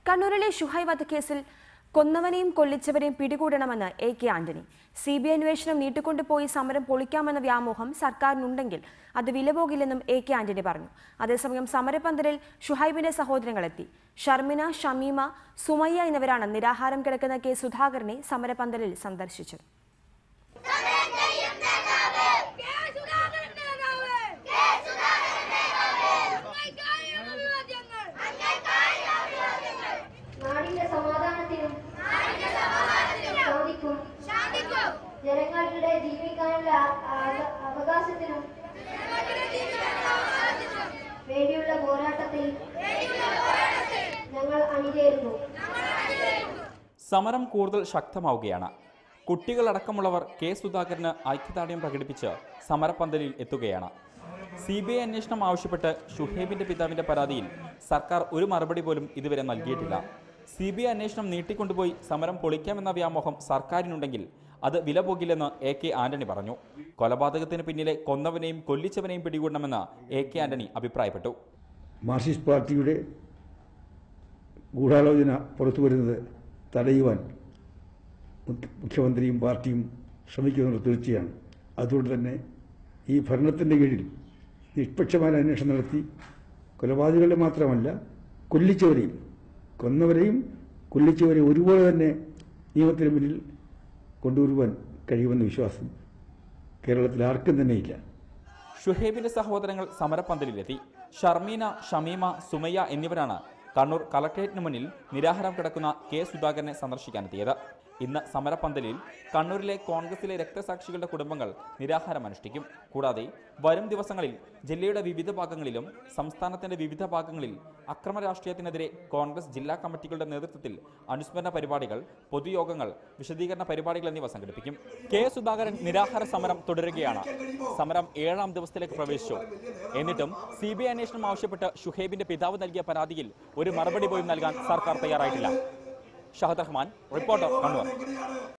കണ്ണൂരിലെ ഷുഹൈബ് വധക്കേസിൽ കൊന്നവനെയും കൊല്ലിച്ചവരെയും പിടികൂടണമെന്ന് A K Antony C B I അന്വേഷണം നീട്ടിക്കൊണ്ടുപോയി സമരം പൊളിക്കാമെന്ന വ്യാമോഹം സർക്കാരിനുണ്ടെങ്കിൽ അത് വിലപോകില്ലെന്നും എ കെ ആന്റണി പറഞ്ഞു അതേസമയം സമരപന്തലിൽ ഷുഹൈബിന്റെ സഹോദരങ്ങളെത്തി ഷർമിന ഷമീമ സുമയ്യ എന്നിവരാണ് നിരാഹാരം കിടക്കുന്ന കെ സുധാകരനെ സമരപന്തലിൽ സന്ദർശിച്ചത് നാടിന്റെ സമാധാനത്തിനും ശാന്തിക്കും ജനങ്ങളുടെ ജീവിക്കാനുള്ള അവ- അവകാശത്തിനും വേണ്ടിയുള്ള പോരാട്ടത്തിൽ ഞങ്ങൾ അണിചേരുന്നു സമരം കൂടുതൽ ശക്തമാവുകയാണ് കുട്ടികളടക്കമുള്ളവർ കെ സുധാകരന് ഐക്യദാർഢ്യം പ്രകടിപ്പിച്ച് സമരപന്തലിൽ എത്തുകയാണ് സി ബി ഐ അന്വേഷണം ആവശ്യപ്പെട്ട് ഷുഹേബിന്റെ പിതാവിന്റെ പരാതിയിൽ സർക്കാർ ഒരു മറുപടി പോലും ഇതുവരെ നൽകിയിട്ടില്ല സി ബി ഐ അന്വേഷണം നീട്ടിക്കൊണ്ടുപോയി സമരം പൊളിക്കാമെന്ന വ്യാമോഹം സർക്കാരിനുണ്ടെങ്കിൽ അത് വില പോകില്ലെന്ന് എ കെ ആന്റണി പറഞ്ഞു കൊലപാതകത്തിന് പിന്നിലെ കൊന്നവനെയും കൊല്ലിച്ചവനെയും പിടികൂടണമെന്ന് എ കെ ആന്റണി അഭിപ്രായപ്പെട്ടു മാർക്സിസ്റ്റ് പാർട്ടിയുടെ ഗൂഢാലോചന പുറത്തു വരുന്നത് തടയുവാൻ മുഖ്യ- മുഖ്യമന്ത്രിയും പാർട്ടിയും ശ്രമിക്കുന്നത് തീർച്ചയാണ് അതുകൊണ്ട് തന്നെ ഈ ഭരണത്തിൻ്റെ കീഴിൽ നിഷ്പക്ഷമായ അന്വേഷണം നടത്തി കൊലപാതകളെ മാത്രമല്ല കൊല്ലിച്ചവരെയും കൊന്നവരെയും കൊല്ലിച്ചവരെയും ഒരുപോലെ തന്നെ നിയമത്തിന് മുന്നിൽ കൊണ്ടുവരുവാൻ കഴിയുമെന്ന വിശ്വാസം കേരളത്തിൽ ആർക്കും തന്നെയില്ല ഷുഹേബിന്റെ സഹോദരങ്ങൾ സമരപന്തലിലെത്തി ഷർമീന ഷമീമ സുമയ്യ എന്നിവരാണ് കണ്ണൂർ കളക്ടറേറ്റിന് മുന്നിൽ നിരാഹാരം കിടക്കുന്ന കെ സുധാകരനെ സന്ദർശിക്കാനെത്തിയത് ഇന്ന് സമരപന്തലിൽ കണ്ണൂരിലെ കോൺഗ്രസിലെ രക്തസാക്ഷികളുടെ കുടുംബങ്ങൾ നിരാഹാരം അനുഷ്ഠിക്കും കൂടാതെ വരും ദിവസങ്ങളിൽ ജില്ലയുടെ വിവിധ ഭാഗങ്ങളിലും സംസ്ഥാനത്തിന്റെ വിവിധ ഭാഗങ്ങളിൽ അക്രമ രാഷ്ട്രീയത്തിനെതിരെ കോൺഗ്രസ് ജില്ലാ കമ്മിറ്റികളുടെ നേതൃത്വത്തിൽ അനുസ്മരണ പരിപാടികൾ പൊതുയോഗങ്ങൾ വിശദീകരണ പരിപാടികൾ എന്നിവ സംഘടിപ്പിക്കും കെ സുധാകരൻ നിരാഹാര സമരം തുടരുകയാണ് സമരം ഏഴാം ദിവസത്തിലേക്ക് പ്രവേശിച്ചു എന്നിട്ടും സി ബി ഐ അന്വേഷണം ആവശ്യപ്പെട്ട് ഷുഹേബിന്റെ പിതാവ് നൽകിയ പരാതിയിൽ ഒരു മറുപടി പോലും നൽകാൻ സർക്കാർ തയ്യാറായിട്ടില്ല ഷഹദ് റഹ്മാൻ റിപ്പോർട്ടർ കണ്ണൂർ